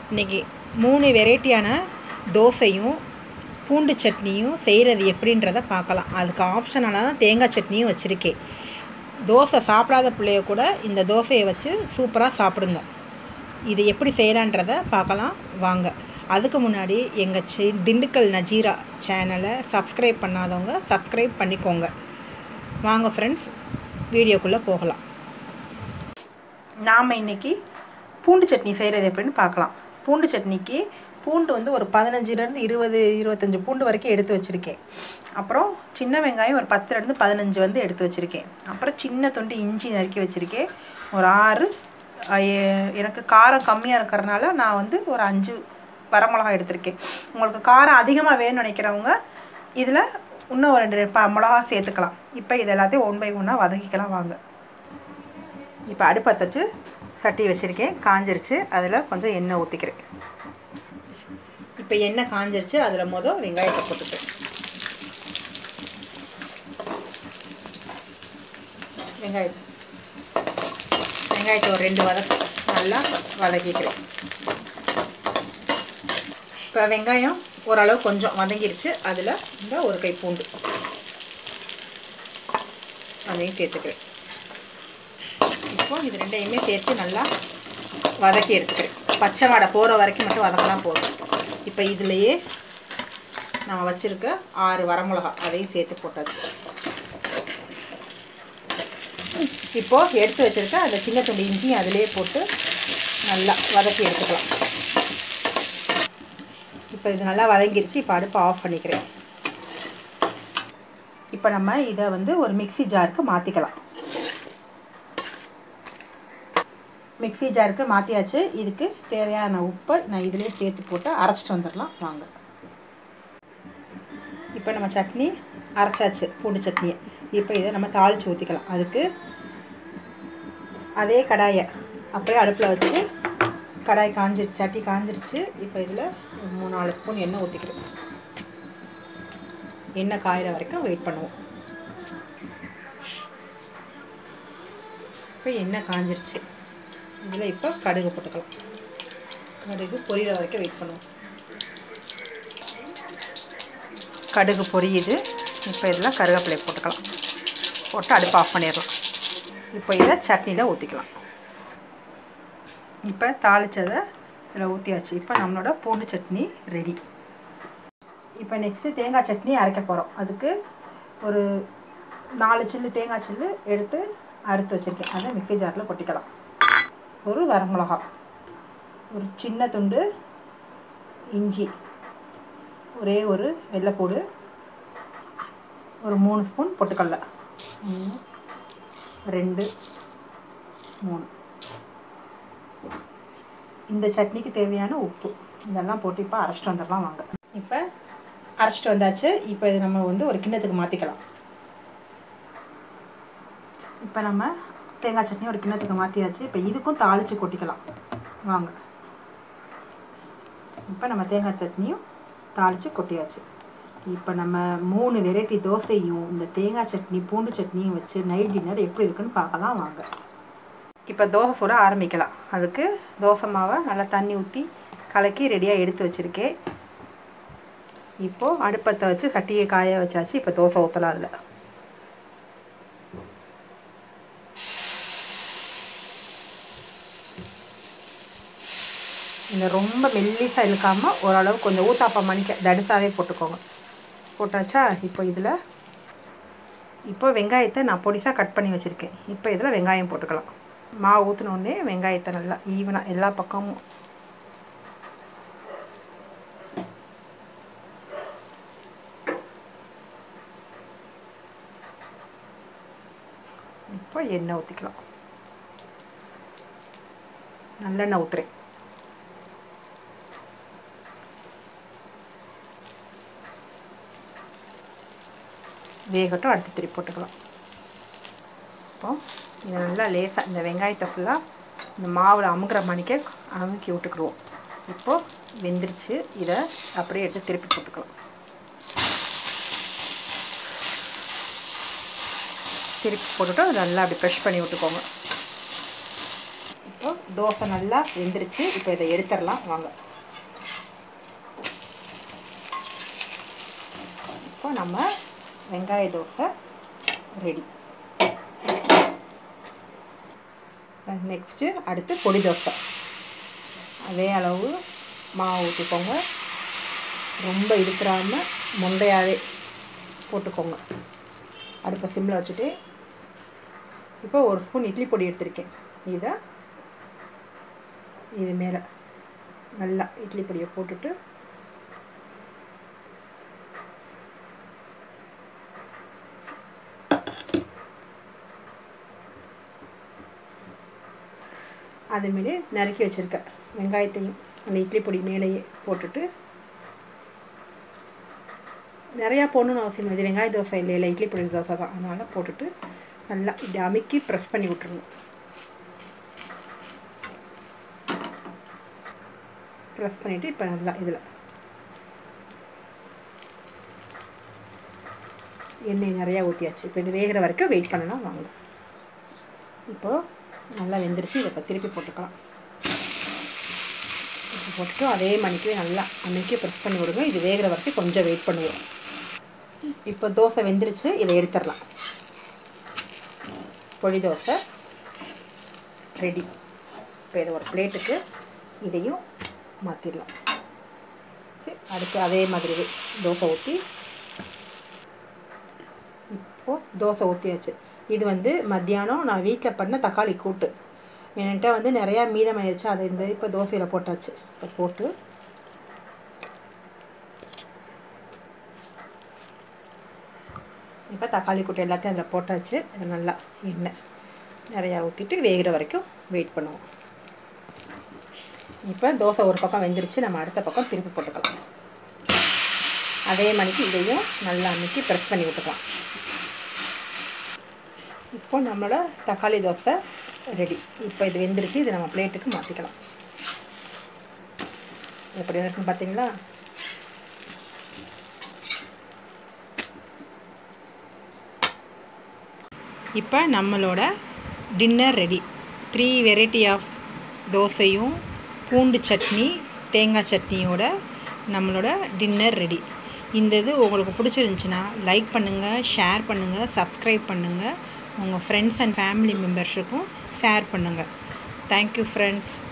இன்றைக்கி மூணு வெரைட்டியான தோசையும் பூண்டு சட்னியும் செய்கிறது எப்படின்றத பார்க்கலாம் அதுக்கு ஆப்ஷனால தான் தேங்காய் சட்னியும் வச்சுருக்கேன் தோசை சாப்பிடாத பிள்ளைய கூட இந்த தோசையை வச்சு சூப்பராக சாப்பிடுங்க இது எப்படி செய்யலான்றத பார்க்கலாம் வாங்க அதுக்கு முன்னாடி எங்கள் சி திண்டுக்கல் நஜீரா சேனலை சப்ஸ்கிரைப் பண்ணாதவங்க சப்ஸ்கிரைப் பண்ணிக்கோங்க வாங்க ஃப்ரெண்ட்ஸ் வீடியோக்குள்ளே போகலாம் நாம் இன்றைக்கி பூண்டு சட்னி செய்கிறது எப்படின்னு பார்க்கலாம் பூண்டு சட்னிக்கு பூண்டு வந்து ஒரு பதினஞ்சுலேருந்து இருபது இருபத்தஞ்சி பூண்டு வரைக்கும் எடுத்து வச்சுருக்கேன் அப்புறம் சின்ன வெங்காயம் ஒரு பத்துலேருந்து பதினஞ்சு வந்து எடுத்து வச்சுருக்கேன் அப்புறம் சின்ன துண்டு இஞ்சி நறுக்கி வச்சுருக்கேன் ஒரு ஆறு எனக்கு காரம் கம்மியாக இருக்கிறனால நான் வந்து ஒரு அஞ்சு வரமிளகா எடுத்திருக்கேன் உங்களுக்கு காரம் அதிகமாக வேணும்னு நினைக்கிறவங்க இதில் இன்னும் ஒரு ரெண்டு ப மிளகா சேர்த்துக்கலாம் இப்போ இது எல்லாத்தையும் ஒன் பை ஒன்னாக வதக்கிக்கலாம் வாங்க இப்போ அடுப்பத்தை வச்சு சட்டி வச்சுருக்கேன் காஞ்சிருச்சு அதில் கொஞ்சம் எண்ணெய் ஊற்றிக்கிறேன் இப்போ எண்ணெய் காஞ்சிருச்சு அதில் மொதல் வெங்காயத்தை போட்டுக்கிறேன் வெங்காயம் வெங்காயத்தை ஒரு ரெண்டு வதக்கு நல்லா வதக்கிக்கிறேன் இப்போ வெங்காயம் ஓரளவு கொஞ்சம் வதங்கிருச்சு அதில் இந்த ஒரு கை பூண்டு அதையும் சேர்த்துக்கிறேன் இப்போ இது ரெண்டையுமே சேர்த்து நல்லா வதக்கி எடுத்துக்கிறேன் பச்சை வாடை போகிற வரைக்கும் மட்டும் வதக்கினா போதும் இப்போ இதுலேயே நான் வச்சுருக்க ஆறு வரமிளகா அதையும் சேர்த்து போட்டாச்சு இப்போது எடுத்து வச்சுருக்க அந்த சின்ன துண்டு இஞ்சியும் அதிலே போட்டு நல்லா வதக்கி எடுத்துக்கலாம் இப்போ இது நல்லா வதங்கிருச்சு இப்போ அடுப்பை ஆஃப் பண்ணிக்கிறேன் இப்போ நம்ம இதை வந்து ஒரு மிக்சி ஜாருக்கு மாற்றிக்கலாம் மிக்சி ஜாருக்கு மாற்றியாச்சு இதுக்கு தேவையான உப்பை நான் இதிலே சேர்த்து போட்டு அரைச்சிட்டு வந்துடலாம் வாங்க இப்போ நம்ம சட்னி அரைச்சாச்சு பூண்டு சட்னியை இப்போ இதை நம்ம தாளித்து ஊற்றிக்கலாம் அதுக்கு அதே கடாயை அப்படியே அடுப்பில் வச்சு கடாய் காஞ்சிருச்சு சட்டி காஞ்சிருச்சு இப்போ இதில் மூணு நாலு ஸ்பூன் எண்ணெய் ஊற்றிக்கிறோம் எண்ணெய் காயிற வரைக்கும் வெயிட் பண்ணுவோம் இப்போ எண்ணெய் காஞ்சிருச்சு இதில் இப்போ கடுகு போட்டுக்கலாம் கடுகு பொரியிற வரைக்கும் வெயிட் பண்ணுவோம் கடுகு பொரியுது இப்போ இதில் கருவேப்பிலை போட்டுக்கலாம் போட்டு அடுப்பு ஆஃப் பண்ணிடலாம் இப்போ இதை சட்னியில் ஊற்றிக்கலாம் இப்போ தாளித்ததை இதில் ஊற்றியாச்சு இப்போ நம்மளோட பூண்டு சட்னி ரெடி இப்போ நெக்ஸ்ட்டு தேங்காய் சட்னி அரைக்க போகிறோம் அதுக்கு ஒரு நாலு சில்லு தேங்காய் சில்லு எடுத்து அறுத்து வச்சுருக்கேன் அதை மிக்சி ஜாரில் கொட்டிக்கலாம் ஒரு வரமிளகா ஒரு சின்ன துண்டு இஞ்சி ஒரே ஒரு வெள்ளைப்பூடு ஒரு மூணு ஸ்பூன் பொட்டுக்கடலை ஒன்று ரெண்டு மூணு இந்த சட்னிக்கு தேவையான உப்பு இதெல்லாம் போட்டு இப்போ அரைச்சிட்டு வந்துடலாம் வாங்க இப்போ அரைச்சிட்டு வந்தாச்சு இப்போ இது நம்ம வந்து ஒரு கிண்ணத்துக்கு மாற்றிக்கலாம் இப்போ நம்ம தேங்காய் சட்னி ஒரு கிண்ணத்துக்கு மாற்றியாச்சு இப்போ இதுக்கும் தாளித்து கொட்டிக்கலாம் வாங்க இப்போ நம்ம தேங்காய் சட்னியும் தாளித்து கொட்டியாச்சு இப்போ நம்ம மூணு வெரைட்டி தோசையும் இந்த தேங்காய் சட்னி பூண்டு சட்னியும் வச்சு நைட் டின்னர் எப்படி இருக்குன்னு பார்க்கலாம் வாங்க இப்போ தோசை சுட ஆரம்பிக்கலாம் அதுக்கு தோசை மாவை நல்லா தண்ணி ஊற்றி கலக்கி ரெடியாக எடுத்து வச்சுருக்கேன் இப்போது அடுப்பத்தை வச்சு சட்டியை காய வச்சாச்சு இப்போ தோசை ஊற்றலாம் இல்லை இந்த ரொம்ப மெல்லிசாக இழுக்காமல் ஓரளவு கொஞ்சம் ஊத்தாப்பம் மணிக்க தடுசாவே போட்டுக்கோங்க போட்டாச்சா இப்போ இதில் இப்போ வெங்காயத்தை நான் பொடிசாக கட் பண்ணி வச்சுருக்கேன் இப்போ இதில் வெங்காயம் போட்டுக்கலாம் மாவு ஊற்றினோடனே வெங்காயத்தை நல்லா ஈவனாக எல்லா பக்கமும் இப்போ எண்ணெய் ஊற்றிக்கலாம் நல்லெண்ணெய் ஊற்றுறேன் வேகட்டும் அடுத்து திருப்பி போட்டுக்கலாம் இப்போ இதை நல்லா லேசாக இந்த வெங்காயத்தை ஃபுல்லாக இந்த மாவில் அமுக்கிற மணிக்க அமுக்கி விட்டுக்குருவோம் இப்போது வெந்துருச்சு இதை அப்படியே எடுத்து திருப்பி போட்டுக்கலாம் திருப்பி போட்டுட்டு அதை நல்லா அப்படி ப்ரெஷ் பண்ணி விட்டுக்கோங்க இப்போ தோசை நல்லா வெந்துருச்சு இப்போ இதை எடுத்துடலாம் வாங்க இப்போ நம்ம வெங்காய தோசை ரெடி நெக்ஸ்ட்டு அடுத்து பொடி தோசை அதே அளவு மாவு ஊற்றிக்கோங்க ரொம்ப இழுத்துறாமல் முண்டையாகவே போட்டுக்கோங்க அடுப்பை சிம்மில் வச்சுட்டு இப்போ ஒரு ஸ்பூன் இட்லி பொடி எடுத்திருக்கேன் இதை இது மேலே நல்லா இட்லி பொடியை போட்டுட்டு அதுமாரி நறுக்கி வச்சுருக்க வெங்காயத்தையும் அந்த இட்லி பொடி மேலேயே போட்டுட்டு நிறையா போடணும்னு அவசியம் இல்லை இது வெங்காய தோசை இல்லை இல்லை இட்லி பொடி தோசை தான் அதனால் போட்டுட்டு நல்லா இப்படி அமுக்கி ப்ரெஸ் பண்ணி விட்டுருணும் ப்ரெஸ் பண்ணிவிட்டு இப்போ நல்லா இதில் எண்ணெய் நிறையா ஊற்றியாச்சு இப்போ இது வேகிற வரைக்கும் வெயிட் பண்ணலாம் வாங்க இப்போது நல்லா வெந்துருச்சு இதை இப்போ திருப்பி போட்டுக்கலாம் இப்போ போட்டுட்டு அதே மணிக்கே நல்லா அன்னைக்கு ப்ரெஸ் பண்ணி விடுங்க இது வேகிற வரைக்கும் கொஞ்சம் வெயிட் பண்ணுவோம் இப்போ தோசை வெந்துருச்சு இதை எடுத்துடலாம் பொடி தோசை ரெடி இப்போ இதை ஒரு பிளேட்டுக்கு இதையும் மாற்றிடலாம் சரி அடுத்து அதே மாதிரி தோசை ஊற்றி இப்போது தோசை ஊற்றியாச்சு இது வந்து மத்தியானம் நான் வீட்டில் பண்ண தக்காளி கூட்டு என்கிட்ட வந்து நிறையா மீதமாயிருச்சு அதை இந்த இப்போ தோசையில் போட்டாச்சு இப்போ போட்டு இப்போ தக்காளி கூட்டு எல்லாத்தையும் அதில் போட்டாச்சு அது நல்லா எண்ணெய் நிறையா ஊற்றிட்டு வேகிற வரைக்கும் வெயிட் பண்ணுவோம் இப்போ தோசை ஒரு பக்கம் வெந்துருச்சு நம்ம அடுத்த பக்கம் திருப்பி போட்டுக்கலாம் அதே மணிக்கு இதையும் நல்லா அன்னைக்கு ப்ரெஸ் பண்ணி விட்டுக்கலாம் இப்போ நம்மளோட தக்காளி தோசை ரெடி இப்போ இது வெந்துருச்சு இதை நம்ம பிளேட்டுக்கு மாற்றிக்கலாம் எப்படி இருக்குன்னு பார்த்தீங்களா இப்போ நம்மளோட dinner ready three variety of தோசையும் பூண்டு சட்னி தேங்காய் சட்னியோட நம்மளோட டின்னர் ரெடி இந்த இது உங்களுக்கு பிடிச்சிருந்துச்சின்னா லைக் பண்ணுங்கள் ஷேர் பண்ணுங்கள் சப்ஸ்கிரைப் பண்ணுங்கள் உங்கள் ஃப்ரெண்ட்ஸ் அண்ட் ஃபேமிலி மெம்பர்ஸுக்கும் ஷேர் பண்ணுங்கள் தேங்க்யூ ஃப்ரெண்ட்ஸ்